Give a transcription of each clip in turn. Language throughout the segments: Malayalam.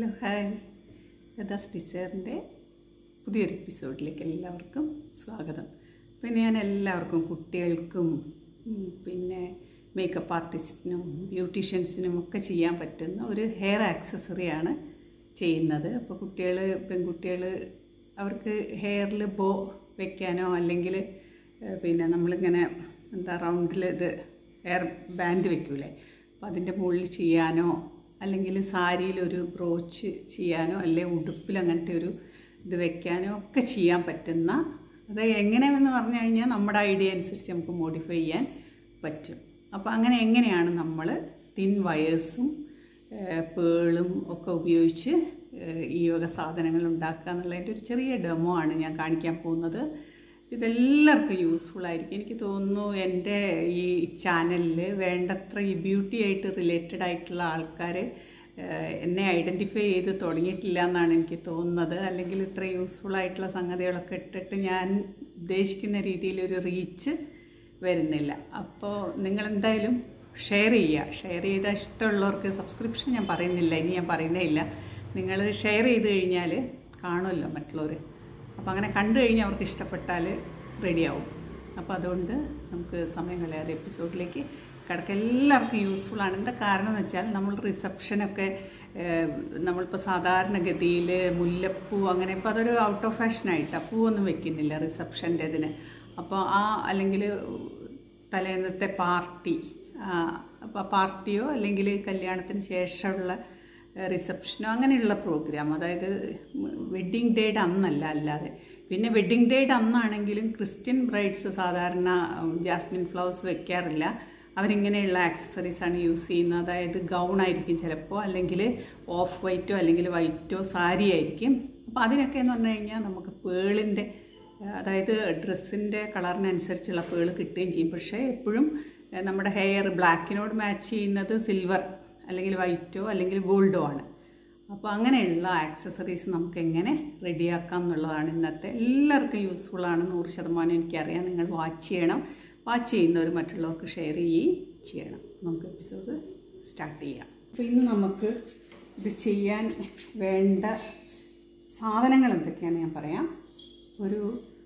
ഹായ് യഥാസ് ഡിസൈറിൻ്റെ പുതിയൊരു എപ്പിസോഡിലേക്ക് എല്ലാവർക്കും സ്വാഗതം പിന്നെ ഞാൻ എല്ലാവർക്കും കുട്ടികൾക്കും ഉം, പിന്നെ മേക്കപ്പ് ആർട്ടിസ്റ്റിനും ബ്യൂട്ടീഷ്യൻസിനും ഒക്കെ ചെയ്യാൻ പറ്റുന്ന ഒരു ഹെയർ ആക്സസറിയാണ് ചെയ്യുന്നത് അപ്പോൾ കുട്ടികൾ പെൺകുട്ടികൾ അവർക്ക് ഹെയറിൽ ബോ വെക്കാനോ അല്ലെങ്കിൽ ഏഹ്, പിന്നെ നമ്മളിങ്ങനെ എന്താ റൗണ്ടിൽ ഇത് ഹെയർ ബാൻഡ് വെക്കൂലേ അപ്പോൾ അതിൻ്റെ മുകളിൽ ചെയ്യാനോ അല്ലെങ്കിൽ സാരിയിലൊരു ബ്രോച്ച് ചെയ്യാനോ അല്ലെങ്കിൽ ഉടുപ്പിൽ അങ്ങനത്തെ ഒരു ഇത് വെക്കാനോ ഒക്കെ ചെയ്യാൻ പറ്റുന്ന അത് എങ്ങനെയെന്ന് പറഞ്ഞു കഴിഞ്ഞാൽ നമ്മുടെ ഐഡിയ അനുസരിച്ച് നമുക്ക് മോഡിഫൈ ചെയ്യാൻ പറ്റും അപ്പോൾ അങ്ങനെ എങ്ങനെയാണ് നമ്മൾ തിൻ വയേഴ്സും പേളും ഒക്കെ ഉപയോഗിച്ച് ഏഹ്, ഈ വക സാധനങ്ങൾ ഉണ്ടാക്കുക എന്നുള്ളതിൻ്റെ ഒരു ചെറിയ ഡെമോ ആണ് ഞാൻ കാണിക്കാൻ പോകുന്നത് ഇതെല്ലാവർക്കും യൂസ്ഫുൾ ആയിരിക്കും എനിക്ക് തോന്നുന്നു എൻ്റെ ഈ ചാനലിൽ വേണ്ടത്ര ഈ ബ്യൂട്ടി ആയിട്ട് റിലേറ്റഡ് ആയിട്ടുള്ള ആൾക്കാർ എന്നെ ഐഡൻറ്റിഫൈ ചെയ്ത് തുടങ്ങിയിട്ടില്ല എന്നാണ് എനിക്ക് തോന്നുന്നത് അല്ലെങ്കിൽ ഇത്ര യൂസ്ഫുൾ ആയിട്ടുള്ള സംഗതികളൊക്കെ ഇട്ടിട്ട് ഞാൻ ഉദ്ദേശിക്കുന്ന രീതിയിലൊരു റീച്ച് വരുന്നില്ല അപ്പോൾ നിങ്ങൾ എന്തായാലും ഷെയർ ചെയ്യുക ഷെയർ ചെയ്താൽ ഇഷ്ടമുള്ളവർക്ക് സബ്സ്ക്രിപ്ഷൻ ഞാൻ പറയുന്നില്ല ഇനി ഞാൻ പറയുന്നേ ഇല്ല നിങ്ങൾ ഷെയർ ചെയ്ത് കഴിഞ്ഞാൽ കാണുമല്ലോ മറ്റുള്ളവർ അപ്പോൾ അങ്ങനെ കണ്ടു കഴിഞ്ഞാൽ അവർക്ക് ഇഷ്ടപ്പെട്ടാൽ റെഡിയാവും അപ്പോൾ അതുകൊണ്ട് നമുക്ക് സമയം കളയാതെ എപ്പിസോഡിലേക്ക് കിടക്ക എല്ലാവർക്കും യൂസ്ഫുൾ ആണ് എന്താ കാരണം എന്ന് വെച്ചാൽ നമ്മൾ റിസപ്ഷനൊക്കെ ഏഹ്, നമ്മളിപ്പോൾ സാധാരണഗതിയിൽ മുല്ലപ്പൂ അങ്ങനെ ഇപ്പോൾ അതൊരു ഔട്ട് ഓഫ് ഫാഷനായിട്ടാണ് പൂവൊന്നും വെക്കുന്നില്ല റിസപ്ഷൻ്റെ ഇതിന് അപ്പോൾ ആ അല്ലെങ്കിൽ തലേന്നത്തെ പാർട്ടി അപ്പോൾ പാർട്ടിയോ അല്ലെങ്കിൽ കല്യാണത്തിന് ശേഷമുള്ള റിസപ്ഷനോ അങ്ങനെയുള്ള പ്രോഗ്രാം അതായത് വെഡ്ഡിങ് ഡേയുടെ അന്നല്ല അല്ലാതെ പിന്നെ വെഡ്ഡിങ് ഡേയുടെ അന്നാണെങ്കിലും ക്രിസ്ത്യൻ ബ്രൈഡ്സ് സാധാരണ ഉം, ജാസ്മിൻ ഫ്ലവേഴ്സ് വെക്കാറില്ല അവരിങ്ങനെയുള്ള ആക്സസറീസ് ആണ് യൂസ് ചെയ്യുന്നത് അതായത് ഗൗൺ ആയിരിക്കും ചിലപ്പോൾ അല്ലെങ്കിൽ ഓഫ് വൈറ്റോ അല്ലെങ്കിൽ വൈറ്റോ സാരി ആയിരിക്കും അപ്പോൾ അതിനൊക്കെ എന്ന് പറഞ്ഞു കഴിഞ്ഞാൽ നമുക്ക് പേളിൻ്റെ അതായത് ഡ്രസ്സിൻ്റെ കളറിനനുസരിച്ചുള്ള പേൾ കിട്ടുകയും ചെയ്യും പക്ഷേ എപ്പോഴും ഏഹ്, നമ്മുടെ ഹെയർ ബ്ലാക്കിനോട് മാച്ച് ചെയ്യുന്നത് സിൽവർ അല്ലെങ്കിൽ വൈറ്റോ അല്ലെങ്കിൽ ഗോൾഡോ ആണ് അപ്പോൾ അങ്ങനെയുള്ള ആക്സസറീസ് നമുക്ക് എങ്ങനെ റെഡിയാക്കാം എന്നുള്ളതാണ് ഇന്നത്തെ എല്ലാവർക്കും യൂസ്ഫുൾ ആണ് നൂറ് ശതമാനം എനിക്കറിയാം നിങ്ങൾ വാച്ച് ചെയ്യണം വാച്ച് ചെയ്യുന്നവർ മറ്റുള്ളവർക്ക് ഷെയർ ചെയ്യുകയും ചെയ്യണം നമുക്ക് എപ്പിസോഡ് സ്റ്റാർട്ട് ചെയ്യാം അപ്പോൾ ഇന്ന് നമുക്ക് ഇത് ചെയ്യാൻ വേണ്ട സാധനങ്ങൾ എന്തൊക്കെയാണെന്ന് ഞാൻ പറയാം ഒരു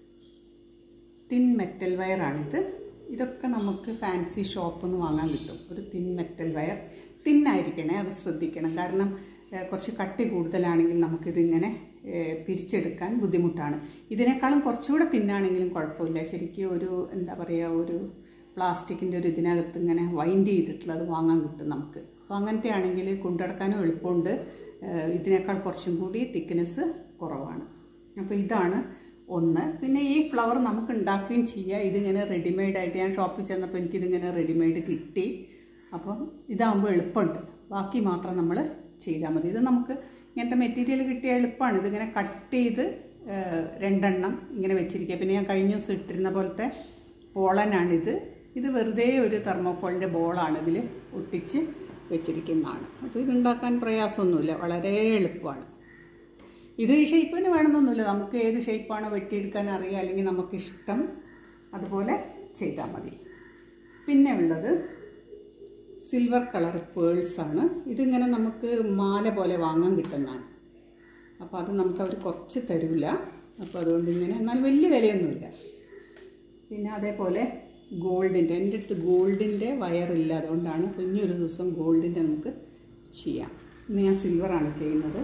തിൻ മെറ്റൽ വയറാണിത് ഇതൊക്കെ നമുക്ക് ഫാൻസി ഷോപ്പിൽ നിന്ന് വാങ്ങാൻ കിട്ടും ഒരു തിൻ മെറ്റൽ വയർ തിന്നായിരിക്കണേ അത് ശ്രദ്ധിക്കണം കാരണം ഏഹ്, കുറച്ച് കട്ടി കൂടുതലാണെങ്കിൽ നമുക്കിതിങ്ങനെ ഏഹ്, പിരിച്ചെടുക്കാൻ ബുദ്ധിമുട്ടാണ് ഇതിനേക്കാളും കുറച്ചുകൂടെ തിന്നാണെങ്കിലും കുഴപ്പമില്ല ശരിക്കും ഒരു എന്താ പറയുക ഒരു പ്ലാസ്റ്റിക്കിൻ്റെ ഒരു ഇതിനകത്ത് ഇങ്ങനെ വൈൻഡ് ചെയ്തിട്ടുള്ളത് വാങ്ങാൻ കിട്ടും നമുക്ക് അപ്പോൾ അങ്ങനത്തെ ആണെങ്കിൽ കൊണ്ടുനടക്കാനും എളുപ്പമുണ്ട് ഏഹ്, ഇതിനേക്കാൾ കുറച്ചും കൂടി തിക്നെസ് കുറവാണ് അപ്പോൾ ഇതാണ് ഒന്ന് പിന്നെ ഈ ഫ്ലവർ നമുക്ക് ഉണ്ടാക്കുകയും ചെയ്യാം ഇതിങ്ങനെ റെഡിമെയ്ഡ് ആയിട്ട് ഞാൻ ഷോപ്പിൽ ചെന്നപ്പോൾ എനിക്കിതിങ്ങനെ റെഡിമെയ്ഡ് കിട്ടി അപ്പം ഇതാകുമ്പോൾ എളുപ്പമുണ്ട് ബാക്കി മാത്രം നമ്മൾ ചെയ്താൽ മതി ഇത് നമുക്ക് ഇങ്ങനത്തെ മെറ്റീരിയൽ കിട്ടിയ എളുപ്പമാണ് ഇതിങ്ങനെ കട്ട് ചെയ്ത് ഏഹ്, രണ്ടെണ്ണം ഇങ്ങനെ വെച്ചിരിക്കുക പിന്നെ ഞാൻ കഴിഞ്ഞ ദിവസം ഇട്ടിരുന്ന പോലത്തെ പോളനാണിത് ഇത് വെറുതെ ഒരു തെർമോക്കോളിൻ്റെ ബോളാണ് ഇതിൽ ഒട്ടിച്ച് വെച്ചിരിക്കുന്നതാണ് അപ്പോൾ ഇതുണ്ടാക്കാൻ പ്രയാസമൊന്നുമില്ല വളരെ എളുപ്പമാണ് ഇത് ഈ ഷേപ്പിന് വേണമെന്നൊന്നുമില്ല നമുക്ക് ഏത് ഷേപ്പാണ് വെട്ടിയെടുക്കാൻ അറിയുക അല്ലെങ്കിൽ നമുക്കിഷ്ടം അതുപോലെ ചെയ്താൽ മതി പിന്നെ ഉള്ളത് സിൽവർ കളർ പേൾസാണ് ഇതിങ്ങനെ നമുക്ക് മാല പോലെ വാങ്ങാൻ കിട്ടുന്നതാണ് അപ്പോൾ അത് നമുക്ക് അവർ കുറച്ച് തരില്ല അപ്പോൾ അതുകൊണ്ട് ഇങ്ങനെ എന്നാൽ വലിയ വിലയൊന്നുമില്ല പിന്നെ അതേപോലെ ഗോൾഡിൻ്റെ എൻ്റെ അടുത്ത് ഗോൾഡിൻ്റെ വയറില്ല അതുകൊണ്ടാണ് കുഞ്ഞൊരു ദിവസം ഗോൾഡിൻ്റെ നമുക്ക് ചെയ്യാം ഇന്ന് ഞാൻ സിൽവറാണ് ചെയ്യുന്നത്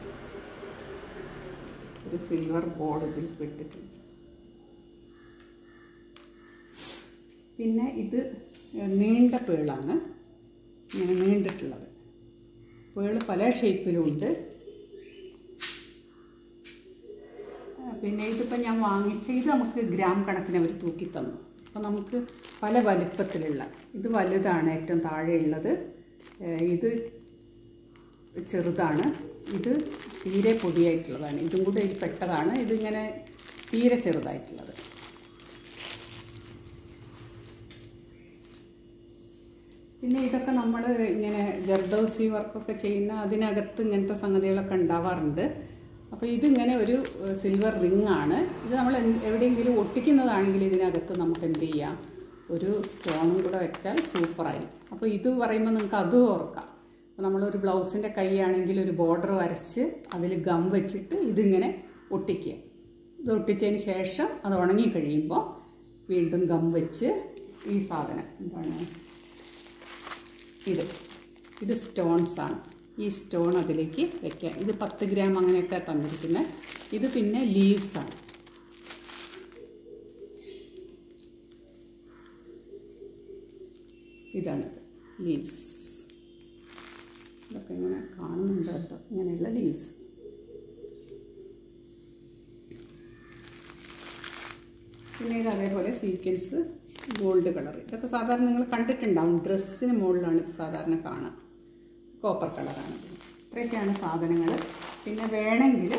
ഒരു സിൽവർ ബോർഡ് ഇതിൽ ഇട്ടിട്ടുണ്ട് പിന്നെ ഇത് നീണ്ട പേളാണ് ഇങ്ങനെ നീണ്ടിട്ടുള്ളത് പേള് പല ഷേപ്പിലുണ്ട് ആ, പിന്നെ ഇതിപ്പോൾ ഞാൻ വാങ്ങിച്ച ഇത് നമുക്ക് ഗ്രാം കണക്കിന് അവർ തൂക്കി തന്നു അപ്പോൾ നമുക്ക് പല വലിപ്പത്തിലുള്ള ഇത് വലുതാണ് ഏറ്റവും താഴെയുള്ളത് ഏഹ് ഇത് ചെറുതാണ് ഇത് തീരെ പൊടിയായിട്ടുള്ളതാണ് ഇതും കൂടെ ഇതിൽ പെട്ടതാണ് ഇതിങ്ങനെ തീരെ ചെറുതായിട്ടുള്ളത് പിന്നെ ഇതൊക്കെ നമ്മൾ ഇങ്ങനെ ജർദോസി വർക്കൊക്കെ ചെയ്യുന്ന അതിനകത്ത് ഇങ്ങനത്തെ സംഗതികളൊക്കെ ഉണ്ടാവാറുണ്ട് അപ്പോൾ ഇതിങ്ങനെ ഒരു സിൽവർ റിംഗ് ആണ് ഇത് നമ്മൾ എന്ത് എവിടെയെങ്കിലും ഒട്ടിക്കുന്നതാണെങ്കിൽ ഇതിനകത്ത് നമുക്ക് എന്ത് ചെയ്യാം ഒരു സ്റ്റോണും കൂടെ വെച്ചാൽ സൂപ്പറായി അപ്പോൾ ഇത് പറയുമ്പോൾ നിങ്ങൾക്ക് അതും ഓർക്കാം അപ്പോൾ നമ്മളൊരു ബ്ലൗസിൻ്റെ കൈയാണെങ്കിൽ ഒരു ബോർഡർ വരച്ച് അതിൽ ഗം വെച്ചിട്ട് ഇതിങ്ങനെ ഒട്ടിക്കുക ഇത് ഒട്ടിച്ചതിന് ശേഷം അത് ഉണങ്ങി കഴിയുമ്പോൾ വീണ്ടും ഗം വെച്ച് ഈ സാധനം എന്താണ് ഇത് ഇത് സ്റ്റോൺസ് ആണ് ഈ സ്റ്റോൺ അതിലേക്ക് വെക്കാം ഇത് പത്ത് ഗ്രാം അങ്ങനെയൊക്കെ തന്നിരിക്കുന്നത് ഇത് പിന്നെ ലീവ്സ് ആണ് ഇതാണിത് ലീവ്സ് ഇതൊക്കെ ഇങ്ങനെ കാണുന്നുണ്ട് കേട്ടോ ഇങ്ങനെയുള്ള ലീവ്സ് പിന്നെ ഇത് അതേപോലെ സീക്വൻസ് ഗോൾഡ് കളർ ഇതൊക്കെ സാധാരണ നിങ്ങൾ കണ്ടിട്ടുണ്ടാവും ഡ്രസ്സിന് മുകളിലാണ് ഇത് സാധാരണ കാണുക കോപ്പർ കളറാണ് ഇത്രയൊക്കെയാണ് സാധനങ്ങൾ പിന്നെ വേണമെങ്കിൽ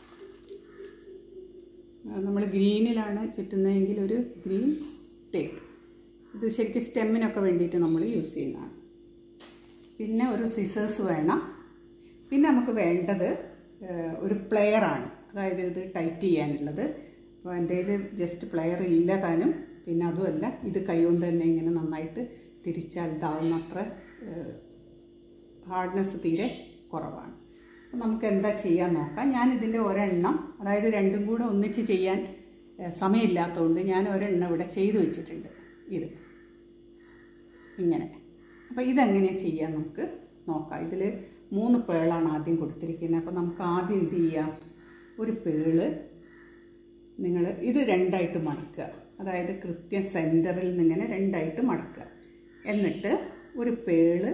നമ്മൾ ഗ്രീനിലാണ് ചുറ്റുന്നതെങ്കിൽ ഒരു ഗ്രീൻ ടേക്ക് ഇത് ശരിക്കും സ്റ്റെമ്മിനൊക്കെ വേണ്ടിയിട്ട് നമ്മൾ യൂസ് ചെയ്യുന്നതാണ് പിന്നെ ഒരു സിസേഴ്സ് വേണം പിന്നെ നമുക്ക് വേണ്ടത് ഏഹ്, ഒരു പ്ലെയറാണ് അതായത് ഇത് ടൈറ്റ് ചെയ്യാനുള്ളത് അപ്പോൾ എൻ്റെ കയ്യിൽ ജസ്റ്റ് പ്ലെയർ ഇല്ല താനും പിന്നെ അതുമല്ല ഇത് കൈകൊണ്ട് തന്നെ ഇങ്ങനെ നന്നായിട്ട് തിരിച്ചാൽ ഇതാവുന്നത്ര ഹാർഡ്നെസ് തീരെ കുറവാണ് അപ്പോൾ നമുക്ക് എന്താ ചെയ്യാൻ നോക്കാം ഞാൻ ഇതിൻ്റെ ഒരെണ്ണം അതായത് രണ്ടും കൂടെ ഒന്നിച്ച് ചെയ്യാൻ ഏഹ്, സമയമില്ലാത്തതുകൊണ്ട് ഞാൻ ഒരെണ്ണം ഇവിടെ ചെയ്തു വെച്ചിട്ടുണ്ട് ഇത് ഇങ്ങനെ അപ്പോൾ ഇതെങ്ങനെയാണ് ചെയ്യാൻ നമുക്ക് നോക്കാം ഇതിൽ മൂന്ന് പേളാണ് ആദ്യം കൊടുത്തിരിക്കുന്നത് അപ്പോൾ നമുക്ക് ആദ്യം എന്ത് ചെയ്യാം ഒരു പേള് നിങ്ങൾ ഇത് രണ്ടായിട്ട് മടക്കുക അതായത് കൃത്യം സെൻറ്ററിൽ നിന്നിങ്ങനെ രണ്ടായിട്ട് മടക്കുക എന്നിട്ട് ഒരു പേള്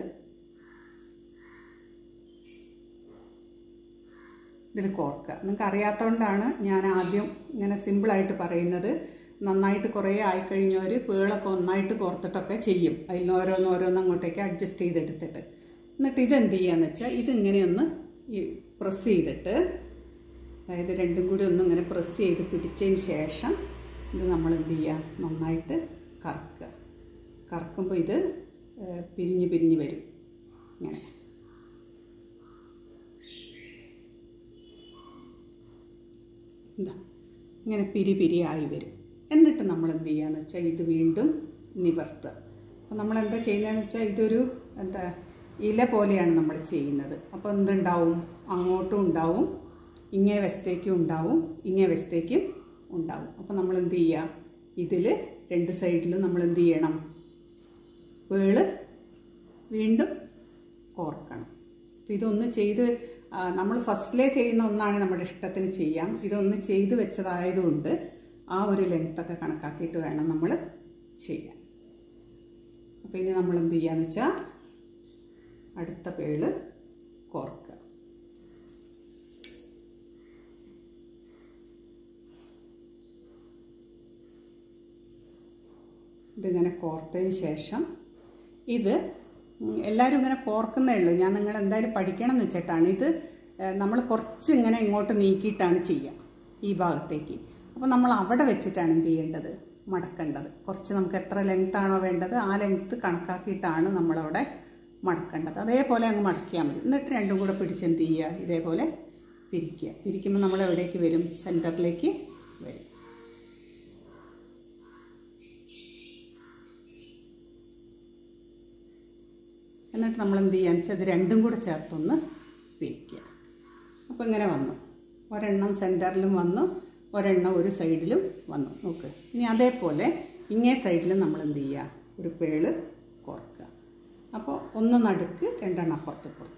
ഇതിൽ കോർക്കുക നിങ്ങൾക്ക് അറിയാത്തതുകൊണ്ടാണ് ഞാൻ ആദ്യം ഇങ്ങനെ സിമ്പിളായിട്ട് പറയുന്നത് നന്നായിട്ട് കുറേ ആയിക്കഴിഞ്ഞവർ പേളൊക്കെ ഒന്നായിട്ട് കോർത്തിട്ടൊക്കെ ചെയ്യും അതിൽ നിന്ന് ഓരോന്ന് ഓരോന്ന് അങ്ങോട്ടേക്ക് അഡ്ജസ്റ്റ് ചെയ്തെടുത്തിട്ട് എന്നിട്ട് ഇതെന്ത് ചെയ്യാന്ന് വെച്ചാൽ ഇതിങ്ങനെയൊന്ന് ഈ പ്രസ് ചെയ്തിട്ട് അതായത് രണ്ടും കൂടി ഒന്ന് ഇങ്ങനെ പ്രസ് ചെയ്ത് പിടിച്ചതിന് ശേഷം ഇത് നമ്മൾ എന്ത് ചെയ്യുക നന്നായിട്ട് കറക്കുക കറക്കുമ്പോൾ ഇത് ഏഹ്, പിരിഞ്ഞ് പിരിഞ്ഞ് വരും ഇങ്ങനെ എന്താ ഇങ്ങനെ പിരി പിരിയായി വരും എന്നിട്ട് നമ്മൾ എന്ത് ചെയ്യാന്ന് വെച്ചാൽ ഇത് വീണ്ടും നിവർത്തുക അപ്പോൾ നമ്മൾ എന്താ ചെയ്യുന്നതെന്ന് വെച്ചാൽ ഇതൊരു എന്താ ഇല പോലെയാണ് നമ്മൾ ചെയ്യുന്നത് അപ്പോൾ എന്തുണ്ടാവും അങ്ങോട്ടും ഉണ്ടാവും ഇങ്ങേ വശത്തേക്കും ഉണ്ടാവും ഇങ്ങേ വശത്തേക്കും ഉണ്ടാവും അപ്പോൾ നമ്മൾ എന്ത് ചെയ്യുക ഇതിൽ രണ്ട് സൈഡിലും നമ്മൾ എന്ത് ചെയ്യണം വേള് വീണ്ടും കോർക്കണം അപ്പോൾ ഇതൊന്ന് ചെയ്ത് നമ്മൾ ഫസ്റ്റിലേ ചെയ്യുന്ന ഒന്നാണ് നമ്മുടെ ഇഷ്ടത്തിന് ചെയ്യാം ഇതൊന്ന് ചെയ്ത് വെച്ചതായതുകൊണ്ട് ആ ഒരു ലെങ്ത്തൊക്കെ കണക്കാക്കിയിട്ട് വേണം നമ്മൾ ചെയ്യാൻ അപ്പോൾ ഇനി നമ്മൾ എന്ത് ചെയ്യാന്ന് വെച്ചാൽ അടുത്ത പേള് കോർക്കുക ഇതിങ്ങനെ കോർത്തതിന് ശേഷം ഇത് ഉം, എല്ലാവരും ഇങ്ങനെ കോർക്കുന്നേ ഉള്ളൂ ഞാൻ നിങ്ങൾ എന്തായാലും പഠിക്കണം എന്ന് വെച്ചിട്ടാണ് ഇത് നമ്മൾ കുറച്ച് ഇങ്ങനെ ഇങ്ങോട്ട് നീക്കിയിട്ടാണ് ചെയ്യുക ഈ ഭാഗത്തേക്ക് അപ്പോൾ നമ്മൾ അവിടെ വെച്ചിട്ടാണ് എന്ത് ചെയ്യേണ്ടത് മടക്കേണ്ടത് കുറച്ച് നമുക്ക് എത്ര ലെങ്ത് ആണോ വേണ്ടത് ആ ലെങ്ത്ത് കണക്കാക്കിയിട്ടാണ് നമ്മളവിടെ മടക്കേണ്ടത് അതേപോലെ അങ്ങ് മടക്കിയാൽ മതി എന്നിട്ട് രണ്ടും കൂടെ പിടിച്ച് എന്ത് ചെയ്യുക ഇതേപോലെ പിരിക്കുക പിരിക്കുമ്പോൾ നമ്മൾ എവിടേക്ക് വരും സെൻറ്ററിലേക്ക് വരും എന്നിട്ട് നമ്മൾ എന്ത് ചെയ്യാന്ന് വെച്ചാൽ ഇത് രണ്ടും കൂടെ ചേർത്തൊന്ന് പിരിക്കുക അപ്പോൾ ഇങ്ങനെ വന്നു ഒരെണ്ണം സെൻറ്ററിലും വന്നു ഒരെണ്ണം ഒരു സൈഡിലും വന്നു നോക്ക് ഇനി അതേപോലെ ഇങ്ങേ സൈഡിലും നമ്മൾ എന്ത് ചെയ്യുക ഒരു പേള് കോർക്കുക അപ്പോൾ ഒന്ന് നടുക്ക് രണ്ടെണ്ണം അപ്പുറത്ത് ഇപ്പുറത്ത്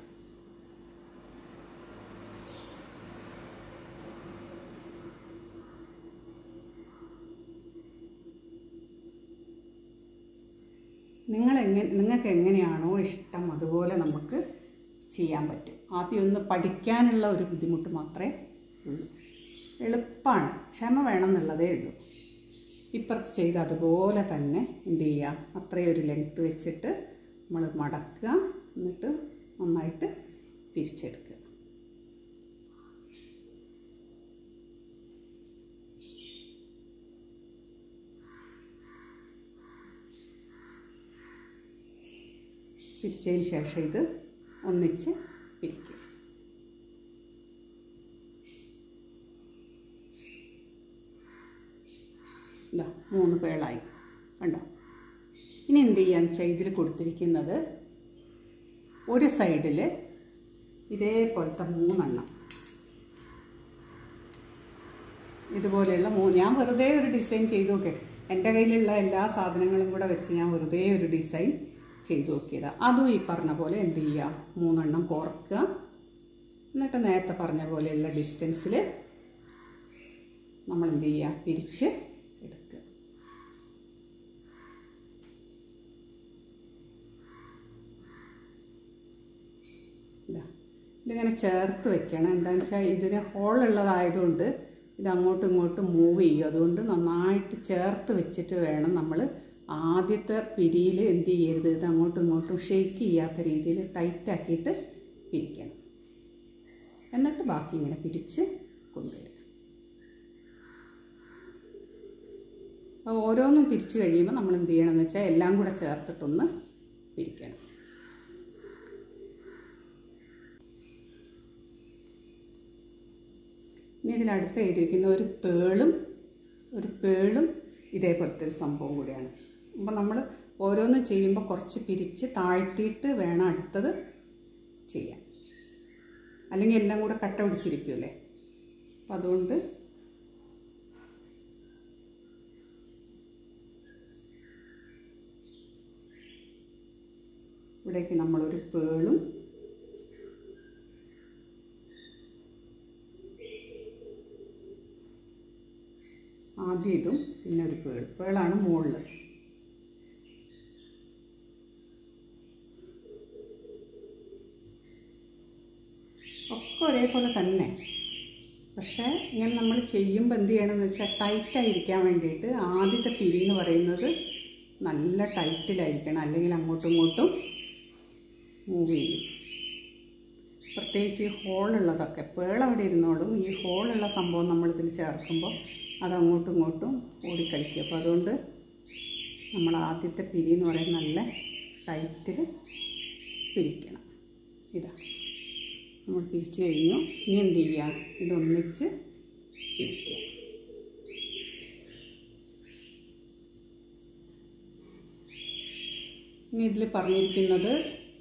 നിങ്ങൾ എങ്ങനെ നിങ്ങൾക്ക് എങ്ങനെയാണോ ഇഷ്ടം അതുപോലെ നമുക്ക് ചെയ്യാൻ പറ്റും ആദ്യം ഒന്ന് പഠിക്കാനുള്ള ഒരു ബുദ്ധിമുട്ട് മാത്രമേ ഉള്ളൂ എളുപ്പമാണ് ക്ഷമ വേണം എന്നുള്ളതേ ഉള്ളൂ ഇപ്പുറത്ത് ചെയ്ത് അതുപോലെ തന്നെ എന്ത് ചെയ്യുക അത്രയും ഒരു ലെങ്ത്ത് വെച്ചിട്ട് നമ്മൾ മടക്കുക എന്നിട്ട് നന്നായിട്ട് പിരിച്ചെടുക്കുക പിരിച്ചതിന് ശേഷം ഇത് ഒന്നിച്ച് പിരിക്കും ഇതാ മൂന്ന് പേളായി കണ്ടോ ഇനി എന്ത് ചെയ്യാന്ന് വെച്ചാൽ ഇതിൽ കൊടുത്തിരിക്കുന്നത് ഒരു സൈഡിൽ ഇതേപോലത്തെ മൂന്നെണ്ണം ഇതുപോലെയുള്ള മൂ ഞാൻ വെറുതെ ഒരു ഡിസൈൻ ചെയ്തു നോക്കി എൻ്റെ കയ്യിലുള്ള എല്ലാ സാധനങ്ങളും കൂടെ വെച്ച് ഞാൻ വെറുതെ ഒരു ഡിസൈൻ ചെയ്തു നോക്കിയതാണ് അതും ഈ പറഞ്ഞ പോലെ എന്ത് ചെയ്യുക മൂന്നെണ്ണം കോർക്കുക എന്നിട്ട് നേരത്തെ പറഞ്ഞ പോലെയുള്ള ഡിസ്റ്റൻസിൽ നമ്മൾ എന്ത് ചെയ്യുക പിരിച്ച് എടുക്കുക ഇതാ ഇതിങ്ങനെ ചേർത്ത് വെക്കണം എന്താണെന്ന് വെച്ചാൽ ഇതിന് ഹോളുള്ളതായതുകൊണ്ട് ഇത് അങ്ങോട്ടും ഇങ്ങോട്ടും മൂവ് ചെയ്യും അതുകൊണ്ട് നന്നായിട്ട് ചേർത്ത് വെച്ചിട്ട് വേണം നമ്മൾ ആദ്യത്തെ പിരിയിൽ എന്ത് ചെയ്യരുത് ഇത് അങ്ങോട്ടും ഇങ്ങോട്ടും ഷെയ്ക്ക് ചെയ്യാത്ത രീതിയിൽ ടൈറ്റാക്കിയിട്ട് പിരിക്കണം എന്നിട്ട് ബാക്കി ഇങ്ങനെ പിരിച്ച് കൊണ്ടുവരിക അപ്പോൾ ഓരോന്നും പിരിച്ച് കഴിയുമ്പോൾ നമ്മൾ എന്ത് ചെയ്യണമെന്ന് വെച്ചാൽ എല്ലാം കൂടെ ചേർത്തിട്ടൊന്ന് പിരിക്കണം ഇനി ഇതിനടുത്ത് എഴുതിയിരിക്കുന്ന ഒരു പേളും ഒരു പേളും ഇതേപോലത്തെ ഒരു സംഭവം കൂടിയാണ് അപ്പോൾ നമ്മൾ ഓരോന്നും ചെയ്യുമ്പോൾ കുറച്ച് പിരിച്ച് താഴ്ത്തിയിട്ട് വേണം അടുത്തത് ചെയ്യാൻ അല്ലെങ്കിൽ എല്ലാം കൂടെ കട്ട പിടിച്ചിരിക്കുമല്ലേ അപ്പം അതുകൊണ്ട് ഇവിടേക്ക് നമ്മളൊരു പേളും ആദ്യം ഇതും പിന്നെ ഒരു പേൾ പേളാണ് മുകളിൽ ഒക്കെ ഒരേപോലെ തന്നെ പക്ഷേ ഇങ്ങനെ നമ്മൾ ചെയ്യുമ്പോൾ എന്ത് ചെയ്യണമെന്ന് വെച്ചാൽ ടൈറ്റായിരിക്കാൻ വേണ്ടിയിട്ട് ആദ്യത്തെ പിരി എന്ന് പറയുന്നത് നല്ല ടൈറ്റിലായിരിക്കണം അല്ലെങ്കിൽ അങ്ങോട്ടും ഇങ്ങോട്ടും മൂവ് ചെയ്യും പ്രത്യേകിച്ച് ഈ ഹോളുള്ളതൊക്കെ പേൾ അവിടെ ഇരുന്നോളും ഈ ഹോളുള്ള സംഭവം നമ്മളിതിൽ ചേർക്കുമ്പോൾ അത് അങ്ങോട്ടും ഇങ്ങോട്ടും ഓടിക്കളിക്കും അപ്പോൾ അതുകൊണ്ട് നമ്മൾ ആദ്യത്തെ പിരി എന്ന് പറയുന്നത് നല്ല ടൈറ്റിൽ പിരിക്കണം ഇതാ നമ്മൾ പിരിച്ചു കഴിഞ്ഞു ഇനി എന്ത് ചെയ്യുക ഇതൊന്നിച്ച് പിരിക്കുക ഇനി ഇതിൽ പറഞ്ഞിരിക്കുന്നത്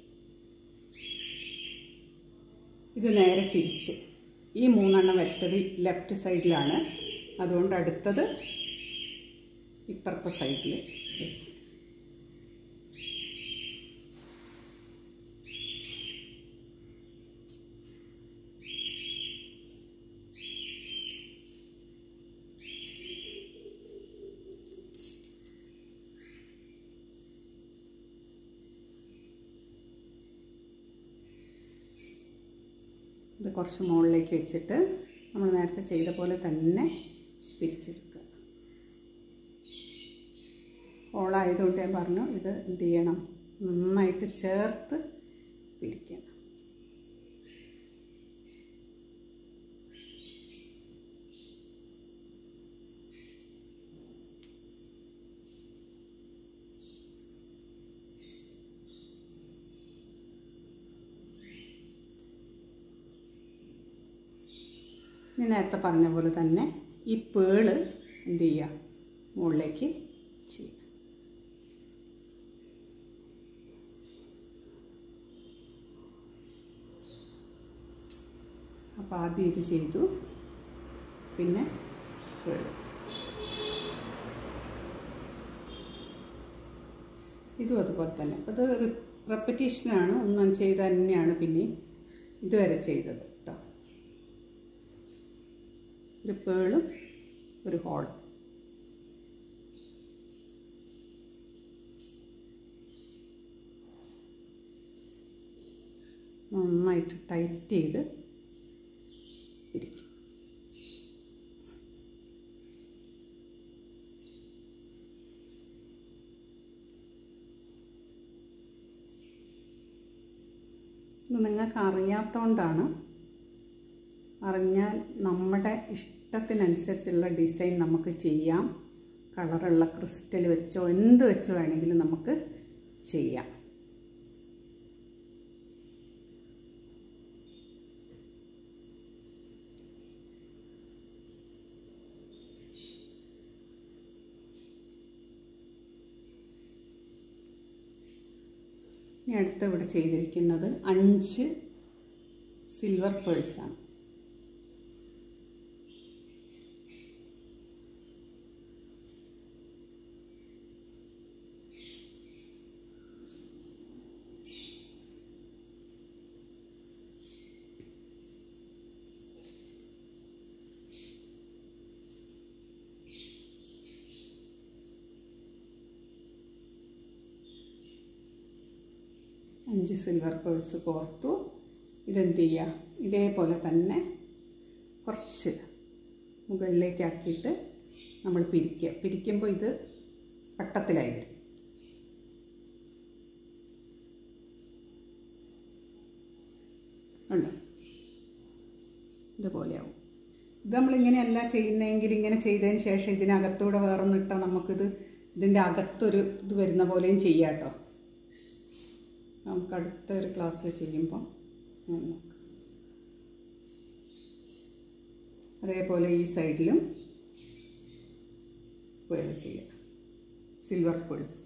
ഇത് നേരെ തിരിച്ച് ഈ മൂന്നെണ്ണം വെച്ചത് ലെഫ്റ്റ് സൈഡിലാണ് അതുകൊണ്ട് അടുത്തത് ഇപ്പുറത്തെ സൈഡിൽ വെക്കും ഇത് കുറച്ച് മുകളിലേക്ക് വെച്ചിട്ട് നമ്മൾ നേരത്തെ ചെയ്ത പോലെ തന്നെ പിരിച്ചെടുക്കുക ഓളായതുകൊണ്ട് ഞാൻ പറഞ്ഞു ഇത് എന്ത് ചെയ്യണം നന്നായിട്ട് ചേർത്ത് പിരിക്കണം ഇനി നേരത്തെ പറഞ്ഞ പോലെ തന്നെ ഈ പേള് എന്ത് ചെയ്യുക മുകളിലേക്ക് ചെയ്യുക അപ്പോൾ ആദ്യം ഇത് ചെയ്തു പിന്നെ പേള് ഇതും അതുപോലെ തന്നെ അത് റെപ്പറ്റീഷനാണ് ഒന്നും ചെയ്ത് തന്നെയാണ് പിന്നെ ഇതുവരെ ചെയ്തത് കേട്ടോ ഒരു പേളും ഒരു ഹോളും നന്നായിട്ട് ടൈറ്റ് ചെയ്ത് പിടിക്കും ഇത് നിങ്ങൾക്ക് അറിയാത്തതുകൊണ്ടാണ് അറിഞ്ഞാൽ നമ്മുടെ ഇഷ്ടത്തിനനുസരിച്ചുള്ള ഡിസൈൻ നമുക്ക് ചെയ്യാം കളറുള്ള ക്രിസ്റ്റൽ വെച്ചോ എന്ത് വെച്ചോ വേണമെങ്കിലും നമുക്ക് ചെയ്യാം ഇനി അടുത്ത് ഇവിടെ ചെയ്തിരിക്കുന്നത് അഞ്ച് സിൽവർ പേഴ്സാണ് അഞ്ച് സിൽവർ പേഴ്സ് കോർത്തു ഇതെന്ത് ചെയ്യുക ഇതേപോലെ തന്നെ കുറച്ച് മുകളിലേക്ക് ആക്കിയിട്ട് നമ്മൾ പിരിക്കുക പിരിക്കുമ്പോൾ ഇത് വട്ടത്തിലായി വരും ഉണ്ടോ ഇതുപോലെയാവും ഇത് നമ്മളിങ്ങനെയല്ല ചെയ്യുന്നതെങ്കിൽ ഇങ്ങനെ ചെയ്തതിന് ശേഷം ഇതിനകത്തൂടെ വേറൊന്നിട്ടാൽ നമുക്കിത് ഇതിൻ്റെ അകത്തൊരു ഇത് വരുന്ന പോലെയും ചെയ്യാം കേട്ടോ നമുക്ക് അടുത്ത ഒരു ക്ലാസ്സിൽ ചെയ്യുമ്പോൾ നോക്കാം അതേപോലെ ഈ സൈഡിലും പേൾ ചെയ്യാം സിൽവർ പേൾസ്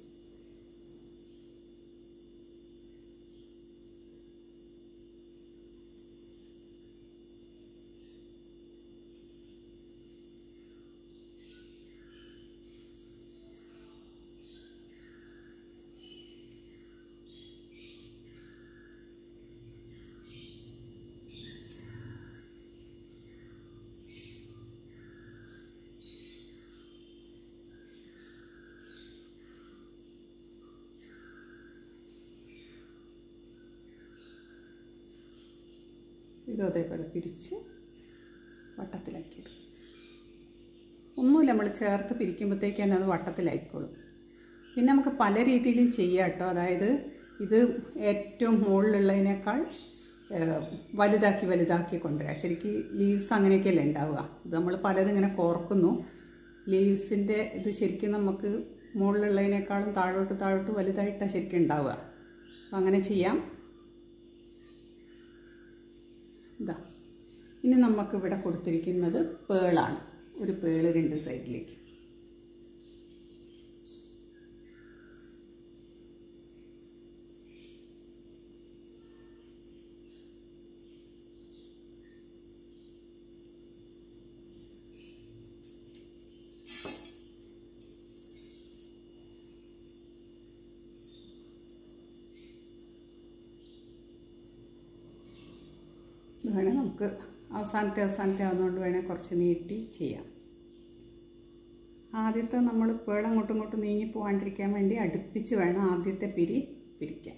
ഇതും അതേപോലെ പിരിച്ച് വട്ടത്തിലാക്കിയത് ഒന്നുമില്ല നമ്മൾ ചേർത്ത് പിരിക്കുമ്പോഴത്തേക്ക് തന്നെ അത് വട്ടത്തിലായിക്കോളും പിന്നെ നമുക്ക് പല രീതിയിലും ചെയ്യാം കേട്ടോ അതായത് ഇത് ഏറ്റവും മുകളിലുള്ളതിനേക്കാൾ ഏഹ്, വലുതാക്കി വലുതാക്കി കൊണ്ടുവരിക ശരിക്കും ലീവ്സ് അങ്ങനെയൊക്കെയല്ലേ ഉണ്ടാവുക ഇത് നമ്മൾ പലതും ഇങ്ങനെ കോർക്കുന്നു ലീവ്സിൻ്റെ ഇത് ശരിക്കും നമുക്ക് മുകളിലുള്ളതിനേക്കാളും താഴോട്ട് താഴോട്ട് വലുതായിട്ടാണ് ശരിക്കും ഉണ്ടാവുക അപ്പം അങ്ങനെ ചെയ്യാം ഇതാ ഇനി നമുക്ക് ഇവിടെ കൊടുത്തിരിക്കുന്നത് പേളാണ് ഒരു പേള് രണ്ട് സൈഡിലേക്ക് ഇത് വേണേൽ നമുക്ക് അവസാനത്തെ അവസാനത്തെ ആവുന്നതുകൊണ്ട് വേണേൽ കുറച്ച് നീട്ടി ചെയ്യാം ആദ്യത്തെ നമ്മൾ പേൾ അങ്ങോട്ടും ഇങ്ങോട്ടും നീങ്ങി പോകാണ്ടിരിക്കാൻ വേണ്ടി അടുപ്പിച്ച് വേണം ആദ്യത്തെ പിരി പിരിക്കാൻ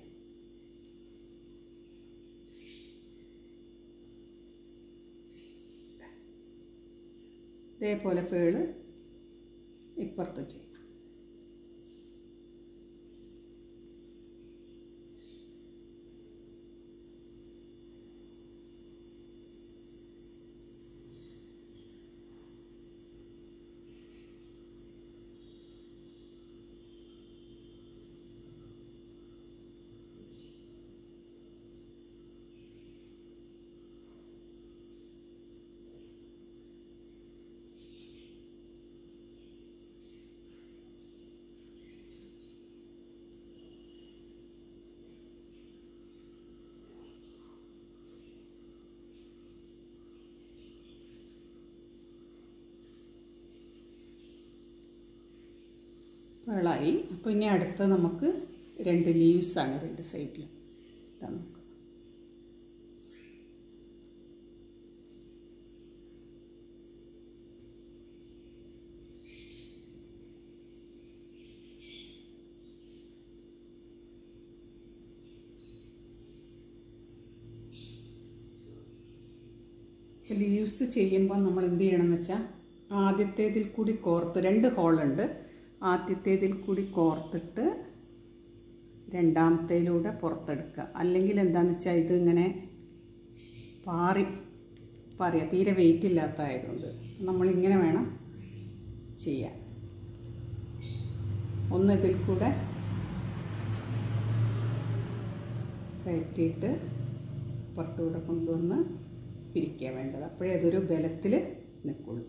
ഇതേപോലെ പേള് ഇപ്പുറത്തും ചെയ്യാം പേളായി അപ്പോൾ ഇനി അടുത്ത് നമുക്ക് രണ്ട് ലീവ്സാണ് രണ്ട് സൈഡിലും ഇതാ നോക്കുക ലീവ്സ് ചെയ്യുമ്പോൾ നമ്മൾ എന്ത് ചെയ്യണമെന്ന് വെച്ചാൽ ആദ്യത്തേതിൽ കൂടി കോർത്ത് രണ്ട് ഹോളുണ്ട് ആദ്യത്തേതിൽ കൂടി കോർത്തിട്ട് രണ്ടാമത്തേലൂടെ പുറത്തെടുക്കുക അല്ലെങ്കിൽ എന്താണെന്ന് വെച്ചാൽ ഇത് ഇങ്ങനെ പാറി പാറിയ തീരെ വെയിറ്റ് ഇല്ലാത്തതായതുകൊണ്ട് നമ്മളിങ്ങനെ വേണം ചെയ്യാൻ ഒന്ന് ഇതിൽ കൂടെ കയറ്റിയിട്ട് പുറത്തുകൂടെ കൊണ്ടുവന്ന് പിരിക്കുക വേണ്ടത് അപ്പോഴേ അതൊരു ബലത്തിൽ നിൽക്കുള്ളൂ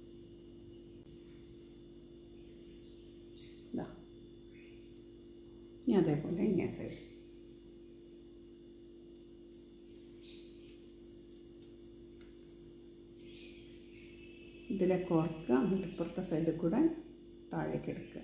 ഇതാ ഇനി അതേപോലെ ഇങ്ങേ സൈഡ് ഇതിലേക്ക് ഓർക്കുക എന്നിട്ട് ഇപ്പുറത്തെ സൈഡിൽ കൂടെ താഴേക്ക് എടുക്കുക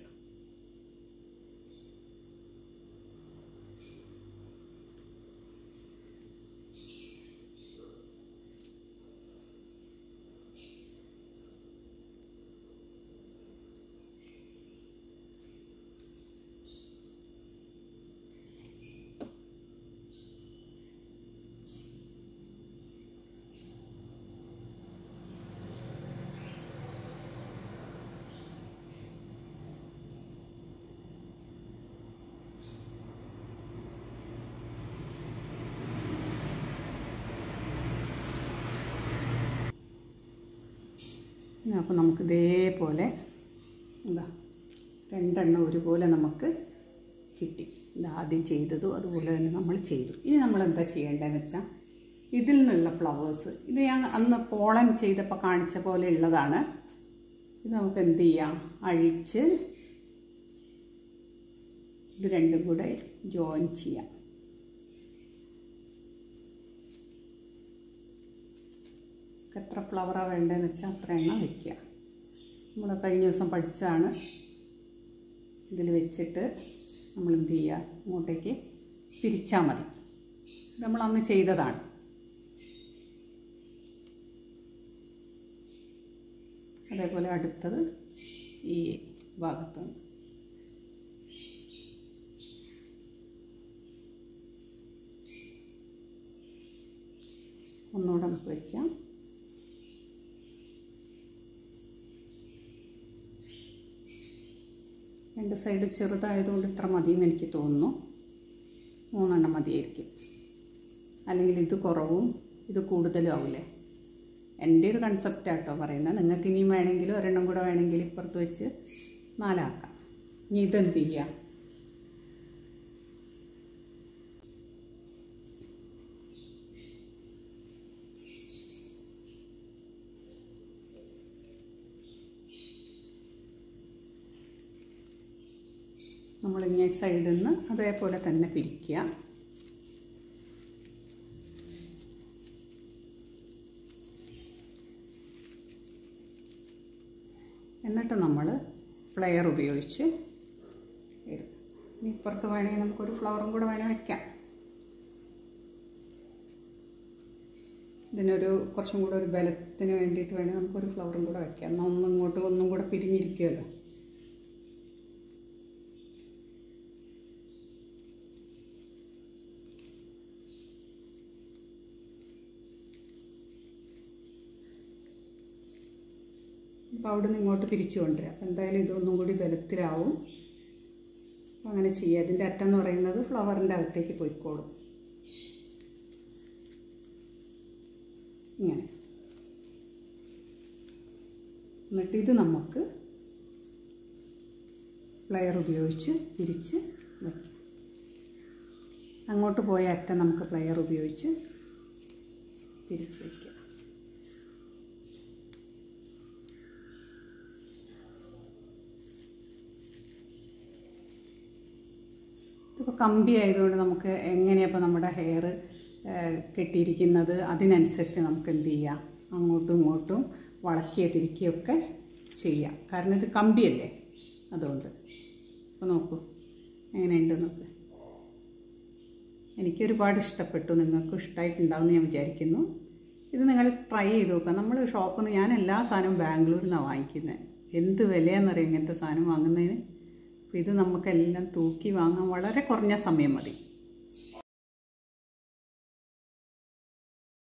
അപ്പോൾ നമുക്ക് ഇതേപോലെ എന്താ രണ്ടെണ്ണം ഒരുപോലെ നമുക്ക് കിട്ടി ഇത് ആദ്യം ചെയ്തതും അതുപോലെ തന്നെ നമ്മൾ ചെയ്തു ഇനി നമ്മൾ എന്താ ചെയ്യേണ്ടതെന്ന് വെച്ചാൽ ഇതിൽ നിന്നുള്ള ഫ്ലവേഴ്സ് ഇത് ഞാൻ അന്ന് പോളൻ ചെയ്തപ്പോൾ കാണിച്ച പോലെ ഉള്ളതാണ് ഇത് നമുക്ക് എന്ത് ചെയ്യാം അഴിച്ച് ഇത് രണ്ടും കൂടെ ജോയിൻ ചെയ്യാം എത്ര ഫ്ലവറാണ് വേണ്ടതെന്ന് വെച്ചാൽ അത്ര എണ്ണം വയ്ക്കുക നമ്മൾ കഴിഞ്ഞ ദിവസം പഠിച്ചതാണ് ഇതിൽ വെച്ചിട്ട് നമ്മൾ എന്ത് ചെയ്യുക ഇങ്ങോട്ടേക്ക് പിരിച്ചാൽ മതി ഇത് നമ്മൾ അന്ന് ചെയ്തതാണ് അതേപോലെ അടുത്തത് ഈ ഭാഗത്ത് ഒന്നുകൂടെ നമുക്ക് വയ്ക്കാം രണ്ട് സൈഡ് ചെറുതായതുകൊണ്ട് ഇത്ര മതിയെന്ന് എനിക്ക് തോന്നുന്നു മൂന്നെണ്ണം മതിയായിരിക്കും അല്ലെങ്കിൽ ഇത് കുറവും ഇത് കൂടുതലും ആവില്ലേ എൻ്റെ ഒരു കൺസെപ്റ്റാട്ടോ പറയുന്നത് നിങ്ങൾക്ക് ഇനിയും വേണമെങ്കിൽ ഒരെണ്ണം കൂടെ വേണമെങ്കിൽ ഇപ്പുറത്ത് വെച്ച് നാലാക്കാം ഇനി ഇതെന്ത് ചെയ്യാം നമ്മൾ ഇങ്ങനെ സൈഡിൽ നിന്ന് അതേപോലെ തന്നെ പിരിക്കുക എന്നിട്ട് നമ്മൾ പ്ലെയർ ഉപയോഗിച്ച് ഇടും ഇനി ഇപ്പുറത്ത് വേണമെങ്കിൽ നമുക്കൊരു ഫ്ലവറും കൂടെ വേണേൽ വയ്ക്കാം ഇതിനൊരു കുറച്ചും കൂടെ ഒരു ബലത്തിന് വേണ്ടിയിട്ട് വേണമെങ്കിൽ നമുക്കൊരു ഫ്ലവറും കൂടെ വയ്ക്കാം എന്നാൽ ഒന്നും ഇങ്ങോട്ട് ഒന്നും കൂടെ പിരിഞ്ഞിരിക്കുമല്ലോ അപ്പോൾ അവിടെ നിന്ന് ഇങ്ങോട്ട് പിരിച്ചു കൊണ്ടുവരാം അപ്പോൾ എന്തായാലും ഇതൊന്നും കൂടി ബലത്തിലാവും അപ്പോൾ അങ്ങനെ ചെയ്യുക അതിൻ്റെ അറ്റം എന്ന് പറയുന്നത് ഫ്ലവറിൻ്റെ അകത്തേക്ക് പോയിക്കോളും ഇങ്ങനെ എന്നിട്ട് ഇത് നമുക്ക് പ്ലെയർ ഉപയോഗിച്ച് പിരിച്ച് വയ്ക്കാം അങ്ങോട്ട് പോയ അറ്റം നമുക്ക് പ്ലെയർ ഉപയോഗിച്ച് പിരിച്ച് വയ്ക്കാം ഇതിപ്പോൾ കമ്പി ആയതുകൊണ്ട് നമുക്ക് എങ്ങനെയാണ് ഇപ്പോൾ നമ്മുടെ ഹെയർ കെട്ടിയിരിക്കുന്നത് അതിനനുസരിച്ച് നമുക്ക് എന്ത് ചെയ്യാം അങ്ങോട്ടും ഇങ്ങോട്ടും വളക്കിയ തിരിക്കുകയൊക്കെ ചെയ്യാം കാരണം ഇത് കമ്പിയല്ലേ അതുകൊണ്ട് അപ്പോൾ നോക്കൂ എങ്ങനെയുണ്ട് നോക്ക് എനിക്കൊരുപാട് ഇഷ്ടപ്പെട്ടു നിങ്ങൾക്കും ഇഷ്ടമായിട്ടുണ്ടാവും ഞാൻ വിചാരിക്കുന്നു ഇത് നിങ്ങൾ ട്രൈ ചെയ്ത് നോക്കുക നമ്മൾ ഷോപ്പിൽ നിന്ന് ഞാൻ എല്ലാ സാധനവും ബാംഗ്ലൂരിൽ നിന്നാണ് വാങ്ങിക്കുന്നത് എന്ത് വിലയാണെന്നറിയാം ഇങ്ങനത്തെ സാധനം വാങ്ങുന്നതിന് അപ്പോൾ ഇത് നമുക്കെല്ലാം തൂക്കി വാങ്ങാൻ വളരെ കുറഞ്ഞ സമയം മതി